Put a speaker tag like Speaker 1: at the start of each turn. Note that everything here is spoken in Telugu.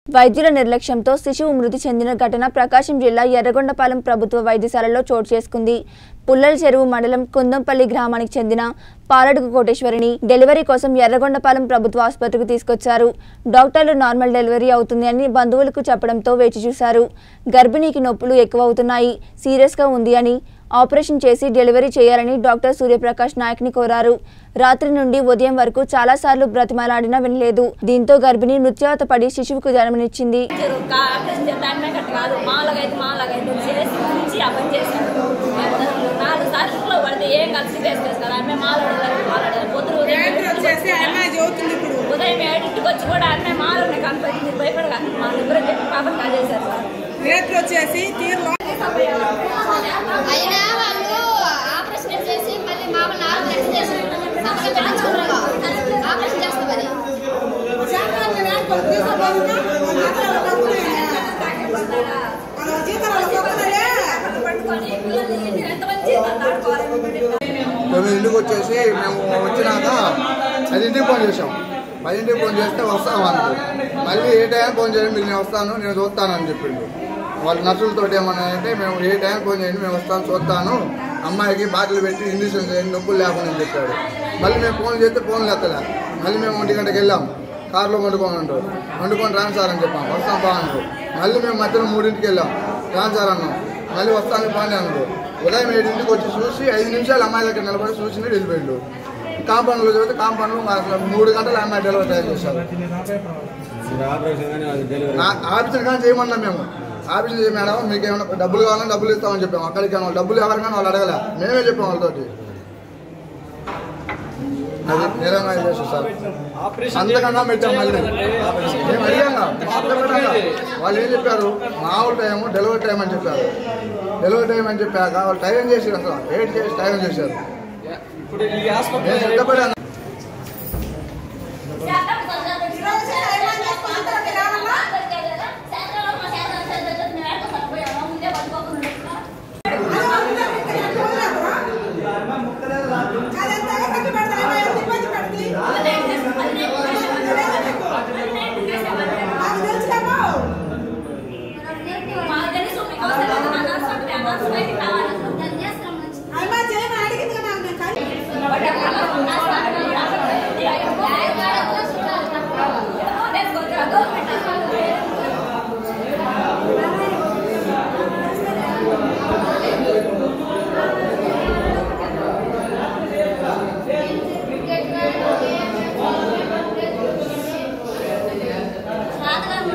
Speaker 1: వైద్యుల నిర్లక్ష్యంతో శిశువు మృతి చెందిన ఘటన ప్రకాశం జిల్లా ఎర్రగొండపాలెం ప్రభుత్వ వైద్యశాలలో చోటు చేసుకుంది పుల్లల చెరువు మండలం కుందంపల్లి గ్రామానికి చెందిన పాలడుగు కోటేశ్వరిని డెలివరీ కోసం ఎర్రగొండపాలెం ప్రభుత్వ ఆసుపత్రికి తీసుకొచ్చారు డాక్టర్లు నార్మల్ డెలివరీ అవుతుంది అని బంధువులకు చెప్పడంతో వేచి చూశారు గర్భిణీకి నొప్పులు ఎక్కువ అవుతున్నాయి సీరియస్గా ఉంది అని ఆపరేషన్ చేసి డెలివరీ చేయాలని డాక్టర్ సూర్యప్రకాష్ నాయక్ని కోరారు రాత్రి నుండి ఉదయం వరకు చాలాసార్లు బ్రతిమాలాడినా వినలేదు దీంతో గర్భిణి నృత్యావత పడి శిశువుకు జన్మనిచ్చింది
Speaker 2: దాని మీద కట్ట కాదు మామూలుగా అయితే మామూలుగా అయితే చేసి ఉంచి ఆ పని చేశాడు నాలుగు సార్లు ఇంట్లో పడితే ఏం కలిసి వేసుకోవచ్చు కదా ఆమె మాట్లాడాలి మాట్లాడాలి పొద్దున ఉదయం
Speaker 3: రేట్లు వచ్చేసి అమ్మాయి చదువుతుంది ఇప్పుడు
Speaker 2: ఉదయం ఏడింటికి వచ్చి కూడా అమ్మాయి మాలని కనపడి మీరు భయపడగా మా దగ్గర పాపం కాజేశారు సార్
Speaker 3: రేట్లు వచ్చేసి తీరులో
Speaker 4: అయినా వాళ్ళు ఆపరేషన్ చేసి మళ్ళీ మామూలు నాలుగు లక్షలు చేసి సంతకం పెట్టించుకున్నారు ఆపరేషన్ చేస్తామని
Speaker 2: పట్టుకొని పిల్లల్ని ఎంతమంది జీతాలు దాటుకోవాలి
Speaker 5: తొమ్మిది ఇంటికి వచ్చేసి మేము వచ్చినాక పదింటికి ఫోన్ చేసాం పదింటికి ఫోన్ చేస్తే వస్తాం అనుకో మళ్ళీ ఏ టైం ఫోన్ చేయండి మీరు నేను వస్తాను నేను చూస్తాను అని చెప్పిండు వాళ్ళ నర్సులతో ఏమన్నారంటే మేము ఏ టైం ఫోన్ చేయండి మేము వస్తాను చూస్తాను అమ్మాయికి బాటిల్ పెట్టి ఇంజక్షన్ చేయండి నొప్పులు లేకుండా అని చెప్పాడు మళ్ళీ మేము ఫోన్ చేస్తే ఫోన్లు ఎత్తలే మళ్ళీ మేము ఒంటి గంటకి వెళ్ళాం కారులో వండుకొని ఉంటారు వండుకొని రాను సార్ అని చెప్పాం వస్తాం బా అనుకో మళ్ళీ మేము మధ్యాహ్నం మూడింటికి వెళ్ళాం రాను సార్ అన్నాం మళ్ళీ వస్తాను బాగానే అనుకో ఉదయం ఏడింటికి వచ్చి చూసి ఐదు నిమిషాలు అమ్మాయి దగ్గర నిలబడి చూసి వెళ్ళిపోయిండు కాంపౌండ్లో చదివితే కాంపౌండ్లో అసలు మూడు గంటలు అమ్మాయి డెలివరీ టైం చేశారు ఆ- ఆఫీసర్ కానీ చేయమన్నాం మేము ఆఫీసర్ చేయ మేడం మీకు ఏమైనా డబ్బులు కావాలని డబ్బులు ఇస్తామని చెప్పాము అక్కడికి ఏమన్నా డబ్బులు ఎవరికైనా వాళ్ళు అడగలే మేమే చెప్పాం వాళ్ళతోటి అది నిరంగా చేసి సార్ అంతకన్నా పెట్టాం మళ్ళీ మేము అడిగాంగా వాళ్ళు ఏం చెప్పారు మామూలు టైం డెలివరీ టైం అని చెప్పారు డెలివరీ టైం అని చెప్పాక వాళ్ళు టైం చేసి అసలు ఎయిట్ చేసి టైం చేశారు
Speaker 6: ఇప్పుడు ఈ హాస్పిటల్
Speaker 5: నేను సిద్ధపడాను
Speaker 2: శాతం కొంచెం